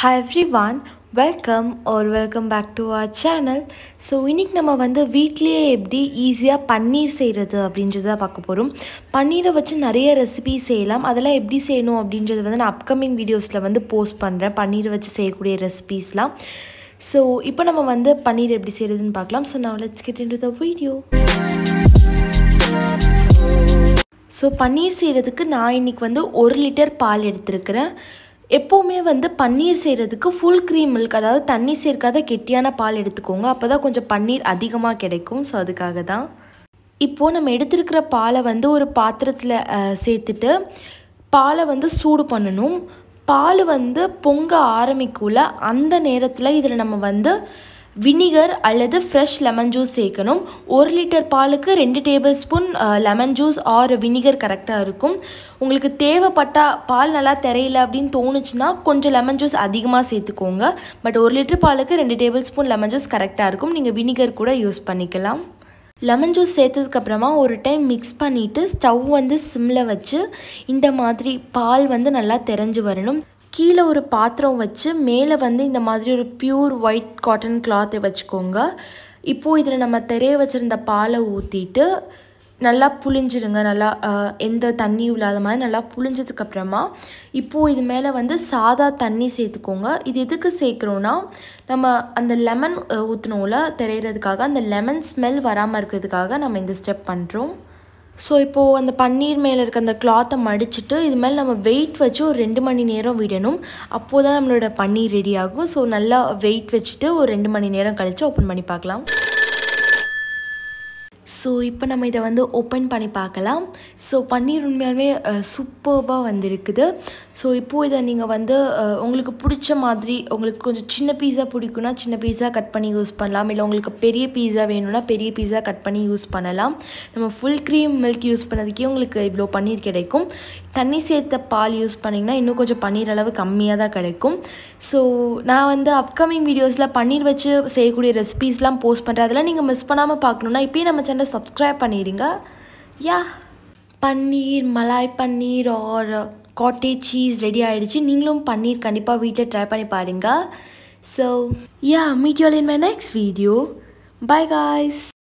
Hi everyone, welcome or welcome back to our channel. So இன்றைக்கி நம்ம வந்து வீட்லேயே எப்படி ஈஸியாக பன்னீர் செய்கிறது அப்படின்றத பார்க்க போகிறோம் பன்னீரை வச்சு நிறைய ரெசிபி செய்யலாம் அதெல்லாம் எப்படி செய்யணும் அப்படின்றது வந்து நான் அப்கமிங் வீடியோஸில் வந்து போஸ்ட் பண்ணுறேன் பன்னீரை வச்சு செய்யக்கூடிய ரெசிபீஸ்லாம் ஸோ இப்போ நம்ம வந்து பன்னீர் எப்படி செய்கிறதுன்னு பார்க்கலாம் ஸோ நான் let's get in to the video so paneer செய்கிறதுக்கு நான் இன்றைக்கி வந்து ஒரு லிட்டர் பால் எடுத்திருக்கிறேன் எப்போவுமே வந்து பன்னீர் செய்கிறதுக்கு ஃபுல் க்ரீம் மில்க் அதாவது தண்ணி சேர்க்காத கெட்டியான பால் எடுத்துக்கோங்க அப்போ தான் கொஞ்சம் பன்னீர் அதிகமாக கிடைக்கும் ஸோ அதுக்காக தான் இப்போது நம்ம எடுத்திருக்கிற பாலை வந்து ஒரு பாத்திரத்தில் சேர்த்துட்டு பாலை வந்து சூடு பண்ணணும் பால் வந்து பொங்க ஆரம்பிக்குள்ள அந்த நேரத்தில் இதில் நம்ம வந்து வினிகர் அல்லது ஃப்ரெஷ் லெமன் ஜூஸ் சேர்க்கணும் ஒரு லிட்டர் பாலுக்கு ரெண்டு table spoon lemon juice or vinegar கரெக்டாக இருக்கும் உங்களுக்கு தேவைப்பட்டால் பால் நல்லா தெரியல அப்படின்னு தோணுச்சுன்னா கொஞ்சம் லெமன் ஜூஸ் அதிகமாக சேர்த்துக்கோங்க பட் ஒரு லிட்டர் பாலுக்கு ரெண்டு டேபிள் ஸ்பூன் லெமன் ஜூஸ் கரெக்டாக இருக்கும் நீங்கள் வினிகர் கூட யூஸ் பண்ணிக்கலாம் லெமன் ஜூஸ் சேர்த்ததுக்கப்புறமா ஒரு டைம் மிக்ஸ் பண்ணிவிட்டு ஸ்டவ் வந்து சிம்மில் வச்சு இந்த மாதிரி பால் வந்து நல்லா தெரிஞ்சு வரணும் கீழே ஒரு பாத்திரம் வச்சு மேலே வந்து இந்த மாதிரி ஒரு பியூர் ஒயிட் காட்டன் கிளாத்தை வச்சுக்கோங்க இப்போது இதில் நம்ம தெரிய வச்சுருந்த பாலை ஊற்றிட்டு நல்லா புளிஞ்சிருங்க நல்லா எந்த தண்ணியும் இல்லாத மாதிரி நல்லா புளிஞ்சதுக்கப்புறமா இப்போது இது மேலே வந்து சாதா தண்ணி சேர்த்துக்கோங்க இது எதுக்கு சேர்க்குறோன்னா நம்ம அந்த லெமன் ஊற்றினோம்ல தெரியறதுக்காக அந்த லெமன் ஸ்மெல் வராமல் இருக்கிறதுக்காக நம்ம இந்த ஸ்டெப் பண்ணுறோம் ஸோ இப்போது அந்த பன்னீர் மேலே இருக்க அந்த கிளாத்தை மடிச்சுட்டு இது மேலே நம்ம வெயிட் வச்சு ஒரு ரெண்டு மணி நேரம் விடணும் அப்போது தான் நம்மளோட பன்னீர் ரெடி ஆகும் ஸோ நல்லா வெயிட் வச்சுட்டு ஒரு ரெண்டு மணி நேரம் கழித்து ஓப்பன் பண்ணி பார்க்கலாம் ஸோ இப்போ நம்ம இதை வந்து ஓப்பன் பண்ணி பார்க்கலாம் ஸோ பன்னீர் உண்மையாலுமே சூப்பர்பாக வந்திருக்குது ஸோ இப்போது இதை நீங்கள் வந்து உங்களுக்கு பிடிச்ச மாதிரி உங்களுக்கு கொஞ்சம் சின்ன பீஸா பிடிக்குன்னா சின்ன பீஸா கட் பண்ணி யூஸ் பண்ணலாம் இல்லை உங்களுக்கு பெரிய பீஸா வேணும்னா பெரிய பீஸா கட் பண்ணி யூஸ் பண்ணலாம் நம்ம ஃபுல் க்ரீம் மில்க் யூஸ் பண்ணதுக்கே உங்களுக்கு இவ்வளோ பன்னீர் கிடைக்கும் தண்ணி சேர்த்த பால் யூஸ் பண்ணிங்கன்னா இன்னும் கொஞ்சம் பன்னீர் அளவு கம்மியாக தான் கிடைக்கும் ஸோ நான் வந்து அப்கமிங் வீடியோஸில் பன்னீர் வச்சு செய்யக்கூடிய ரெசிபீஸ்லாம் போஸ்ட் பண்ணுறேன் அதெல்லாம் நீங்கள் மிஸ் பண்ணாமல் பார்க்கணுன்னா இப்போயே நம்ம சேனலை சப்ஸ்கிரைப் பண்ணிடுங்க yeah paneer malai paneer or cottage cheese ready ஆகிடுச்சு நீங்களும் பன்னீர் கண்டிப்பாக வீட்டில் ட்ரை பண்ணி பாருங்கள் so yeah meet you in my next video bye guys